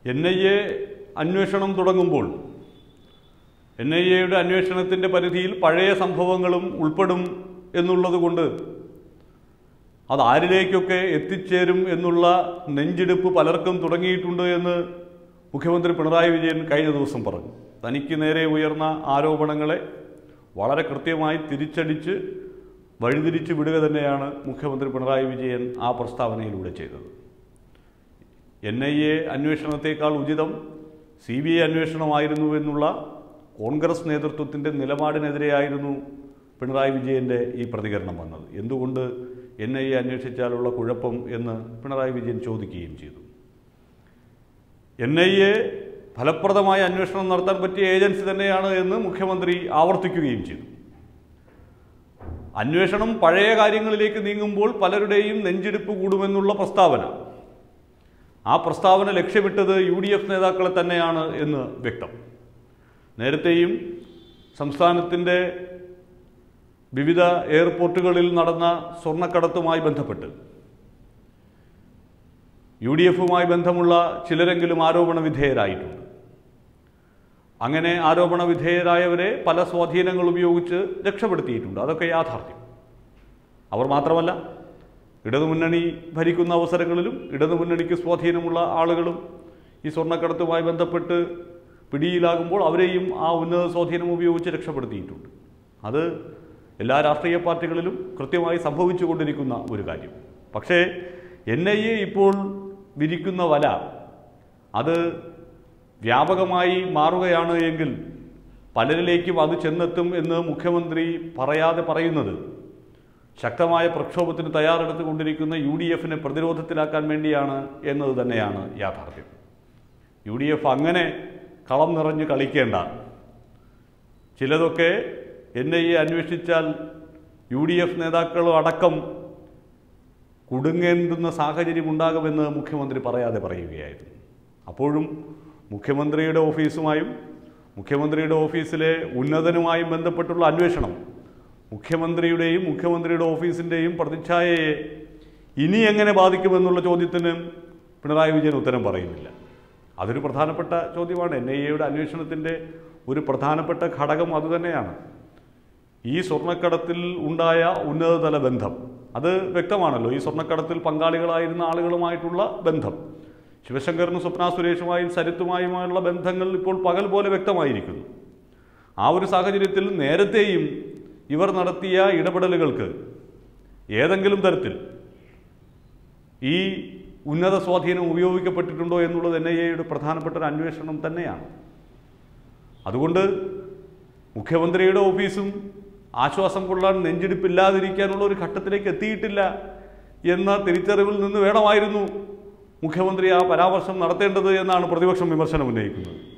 N I A അന്വേഷണം തുടങ്ങുമ്പോൾ N I എയുടെ അന്വേഷണത്തിൻ്റെ പരിധിയിൽ പഴയ സംഭവങ്ങളും ഉൾപ്പെടും എന്നുള്ളത് കൊണ്ട് അത് ആരിലേക്കൊക്കെ എത്തിച്ചേരും എന്നുള്ള നെഞ്ചെടുപ്പ് പലർക്കും തുടങ്ങിയിട്ടുണ്ട് എന്ന് മുഖ്യമന്ത്രി പിണറായി വിജയൻ കഴിഞ്ഞ ദിവസം പറഞ്ഞു തനിക്ക് നേരെ ഉയർന്ന ആരോപണങ്ങളെ വളരെ കൃത്യമായി തിരിച്ചടിച്ച് വഴിതിരിച്ച് വിടുക തന്നെയാണ് മുഖ്യമന്ത്രി പിണറായി വിജയൻ ആ പ്രസ്താവനയിലൂടെ ചെയ്തത് എൻ ഐ എ അന്വേഷണത്തേക്കാൾ ഉചിതം സി ബി ഐ അന്വേഷണമായിരുന്നു എന്നുള്ള കോൺഗ്രസ് നേതൃത്വത്തിൻ്റെ നിലപാടിനെതിരെയായിരുന്നു പിണറായി വിജയൻ്റെ ഈ പ്രതികരണം വന്നത് എന്തുകൊണ്ട് എൻ ഐ എ അന്വേഷിച്ചാലുള്ള കുഴപ്പം എന്ന് പിണറായി വിജയൻ ചോദിക്കുകയും ചെയ്തു എൻ ഐ എ ഫലപ്രദമായ അന്വേഷണം നടത്താൻ പറ്റിയ ഏജൻസി തന്നെയാണ് എന്ന് മുഖ്യമന്ത്രി ആവർത്തിക്കുകയും ചെയ്തു അന്വേഷണം പഴയ കാര്യങ്ങളിലേക്ക് നീങ്ങുമ്പോൾ പലരുടെയും നെഞ്ചിടിപ്പ് കൂടുമെന്നുള്ള പ്രസ്താവന ആ പ്രസ്താവന ലക്ഷ്യമിട്ടത് യു ഡി എഫ് നേതാക്കളെ തന്നെയാണ് എന്ന് വ്യക്തം നേരത്തെയും സംസ്ഥാനത്തിൻ്റെ വിവിധ എയർപോർട്ടുകളിൽ നടന്ന സ്വർണ്ണക്കടത്തുമായി ബന്ധപ്പെട്ട് യു ഡി എഫുമായി ബന്ധമുള്ള ചിലരെങ്കിലും ആരോപണ വിധേയരായിട്ടുണ്ട് അങ്ങനെ ആരോപണ വിധേയരായവരെ പല സ്വാധീനങ്ങൾ ഉപയോഗിച്ച് രക്ഷപ്പെടുത്തിയിട്ടുണ്ട് അതൊക്കെ യാഥാർത്ഥ്യം അവർ മാത്രമല്ല ഇടതുമുന്നണി ഭരിക്കുന്ന അവസരങ്ങളിലും ഇടതുമുന്നണിക്ക് സ്വാധീനമുള്ള ആളുകളും ഈ സ്വർണ്ണക്കടത്തുമായി ബന്ധപ്പെട്ട് പിടിയിലാകുമ്പോൾ അവരെയും ആ ഉന്നത സ്വാധീനം ഉപയോഗിച്ച് രക്ഷപ്പെടുത്തിയിട്ടുണ്ട് അത് എല്ലാ രാഷ്ട്രീയ പാർട്ടികളിലും കൃത്യമായി സംഭവിച്ചുകൊണ്ടിരിക്കുന്ന ഒരു കാര്യം പക്ഷേ എൻ ഐ എ ഇപ്പോൾ വിരിക്കുന്ന വല അത് വ്യാപകമായി മാറുകയാണ് എങ്കിൽ പലരിലേക്കും അത് ചെന്നെത്തും എന്ന് മുഖ്യമന്ത്രി പറയാതെ പറയുന്നത് ശക്തമായ പ്രക്ഷോഭത്തിന് തയ്യാറെടുത്തുകൊണ്ടിരിക്കുന്ന യു ഡി എഫിനെ പ്രതിരോധത്തിലാക്കാൻ വേണ്ടിയാണ് എന്നത് തന്നെയാണ് യാഥാർത്ഥ്യം യു ഡി എഫ് അങ്ങനെ കളം നിറഞ്ഞ് കളിക്കേണ്ട ചിലതൊക്കെ എൻ ഐ എ അന്വേഷിച്ചാൽ യു ഡി എഫ് നേതാക്കളും അടക്കം കുടുങ്ങേണ്ടുന്ന സാഹചര്യം ഉണ്ടാകുമെന്ന് മുഖ്യമന്ത്രി പറയാതെ പറയുകയായിരുന്നു അപ്പോഴും മുഖ്യമന്ത്രിയുടെ ഓഫീസുമായും മുഖ്യമന്ത്രിയുടെ ഓഫീസിലെ ഉന്നതനുമായും ബന്ധപ്പെട്ടുള്ള അന്വേഷണം മുഖ്യമന്ത്രിയുടെയും മുഖ്യമന്ത്രിയുടെ ഓഫീസിൻ്റെയും പ്രതിച്ഛായയെ ഇനി എങ്ങനെ ബാധിക്കുമെന്നുള്ള ചോദ്യത്തിന് പിണറായി വിജയൻ ഉത്തരം പറയുന്നില്ല അതൊരു പ്രധാനപ്പെട്ട ചോദ്യമാണ് എൻ ഐ എയുടെ അന്വേഷണത്തിൻ്റെ ഒരു പ്രധാനപ്പെട്ട ഘടകം അതുതന്നെയാണ് ഈ സ്വർണ്ണക്കടത്തിൽ ഉണ്ടായ ഉന്നതതല ബന്ധം അത് വ്യക്തമാണല്ലോ ഈ സ്വർണ്ണക്കടത്തിൽ പങ്കാളികളായിരുന്ന ആളുകളുമായിട്ടുള്ള ബന്ധം ശിവശങ്കറിനും സ്വപ്ന സുരേഷുമായും സരിത്തുമായുമായുള്ള ബന്ധങ്ങൾ ഇപ്പോൾ പകൽ പോലെ വ്യക്തമായിരിക്കുന്നു ആ ഒരു സാഹചര്യത്തിൽ നേരത്തെയും ഇവർ നടത്തിയ ഇടപെടലുകൾക്ക് ഏതെങ്കിലും തരത്തിൽ ഈ ഉന്നത സ്വാധീനം ഉപയോഗിക്കപ്പെട്ടിട്ടുണ്ടോ എന്നുള്ളത് എൻ ഐ എയുടെ പ്രധാനപ്പെട്ട ഒരു അന്വേഷണം തന്നെയാണ് അതുകൊണ്ട് മുഖ്യമന്ത്രിയുടെ ഓഫീസും ആശ്വാസം കൊള്ളാൻ നെഞ്ചിടിപ്പില്ലാതിരിക്കാനുള്ള ഒരു ഘട്ടത്തിലേക്ക് എത്തിയിട്ടില്ല എന്ന തിരിച്ചറിവിൽ നിന്ന് വേണമായിരുന്നു മുഖ്യമന്ത്രി ആ പരാമർശം നടത്തേണ്ടത് എന്നാണ് പ്രതിപക്ഷം വിമർശനം ഉന്നയിക്കുന്നത്